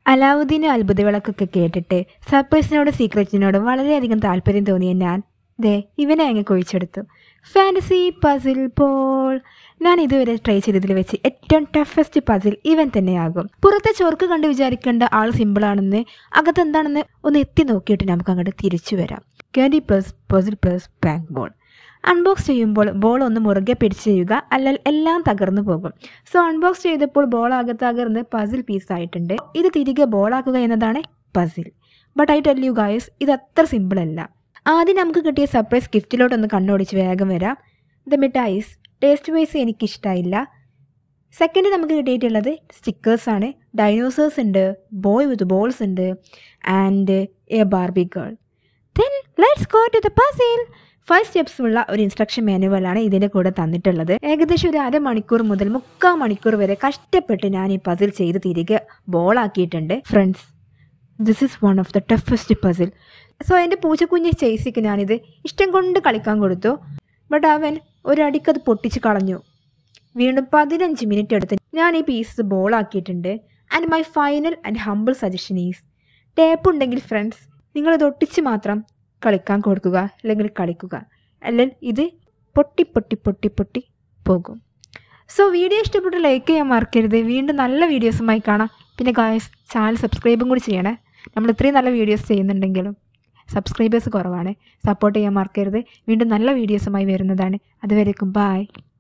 അലാവുദ്ദീനും അത്ഭുത വിളക്കൊക്കെ കേട്ടിട്ട് സർപ്രൈസിനോടും സീക്രറ്റിനോടും വളരെയധികം താല്പര്യം തോന്നിയ ഞാൻ ദേ ഇവനെ അങ്ങ് കുഴിച്ചെടുത്തു ഫാൻറ്റസി പസിൽ പോൾ ഞാൻ ഇതുവരെ ട്രൈ ചെയ്തതിൽ വെച്ച് ഏറ്റവും ടഫസ്റ്റ് പസിൽ ഇവൻ തന്നെയാകും പുറത്തെ ചോർക്ക് കണ്ട് വിചാരിക്കേണ്ട ആൾ സിമ്പിളാണെന്ന് അകത്ത് എന്താണെന്ന് ഒന്ന് എത്തി നോക്കിയിട്ട് നമുക്ക് അങ്ങോട്ട് തിരിച്ചു വരാം candy plus puzzle plus bank ball unbox ചെയ്യുമ്പോൾ ബോൾ ഒന്ന് മുറുകെ പിടിച്ച് ചെയ്യുക അല്ലെങ്കിൽ എല്ലാം തകർന്നു പോകും സോ അൺബോക്സ് ചെയ്തപ്പോൾ ബോൾ ആകെ തകർന്ന് പസിൽ പീസ് ആയിട്ടുണ്ട് ഇത് തിരികെ ബോളാക്കുക എന്നതാണ് puzzle but I tell you guys ഇത് അത്ര സിമ്പിൾ അല്ല ആദ്യം നമുക്ക് കിട്ടിയ സർപ്രൈസ് ഗിഫ്റ്റിലോട്ടൊന്ന് കണ്ണോടിച്ച് വേഗം വരാം ദ മിഠായിസ് ടേസ്റ്റ് വൈസ് എനിക്കിഷ്ടമായില്ല സെക്കൻഡ് നമുക്ക് കിട്ടിയിട്ടുള്ളത് സ്റ്റിക്കേഴ്സാണ് ഡൈനോസേഴ്സ് ഉണ്ട് ബോയ് വിത്ത് ബോൾസ് ഉണ്ട് and a Barbie girl then let's go to the puzzle five steps ഉള്ള ഒരു ഇൻസ്ട്രക്ഷൻ മാനുവലാണ് ഇതിൻ്റെ കൂടെ തന്നിട്ടുള്ളത് ഏകദേശം ഒരു അരമണിക്കൂർ മുതൽ മുക്കാൽ മണിക്കൂർ വരെ കഷ്ടപ്പെട്ട് ഞാൻ ഈ പസിൽ ചെയ്ത് തിരികെ ബോളാക്കിയിട്ടുണ്ട് friends this is one of the toughest puzzle so എൻ്റെ പൂച്ചക്കുഞ്ഞ് ചേസിക്ക് ഞാനിത് ഇഷ്ടം കൊണ്ട് കളിക്കാൻ കൊടുത്തു ബട്ട് അവൻ ഒരടിക്കത് പൊട്ടിച്ച് കളഞ്ഞു വീണ്ടും പതിനഞ്ച് മിനിറ്റ് എടുത്ത് ഞാൻ ഈ പീസ് ബോളാക്കിയിട്ടുണ്ട് and my final and humble suggestion is tape ഉണ്ടെങ്കിൽ ഫ്രണ്ട്സ് നിങ്ങളിത് ഒട്ടിച്ച് മാത്രം കളിക്കാൻ കൊടുക്കുക അല്ലെങ്കിൽ കളിക്കുക അല്ലെങ്കിൽ ഇത് പൊട്ടി പൊട്ടി പൊട്ടി പൊട്ടി പോകും സോ വീഡിയോ ഇഷ്ടപ്പെട്ട് ലൈക്ക് ചെയ്യാൻ മറക്കരുത് വീണ്ടും നല്ല വീഡിയോസുമായി കാണാം പിന്നെ ഗായസ് ചാനൽ സബ്സ്ക്രൈബും കൂടി ചെയ്യണേ നമ്മൾ ഇത്രയും നല്ല വീഡിയോസ് ചെയ്യുന്നുണ്ടെങ്കിലും സബ്സ്ക്രൈബേഴ്സ് കുറവാണ് സപ്പോർട്ട് ചെയ്യാൻ മറക്കരുത് വീണ്ടും നല്ല വീഡിയോസുമായി വരുന്നതാണ് അതുവരേക്കും ബായ്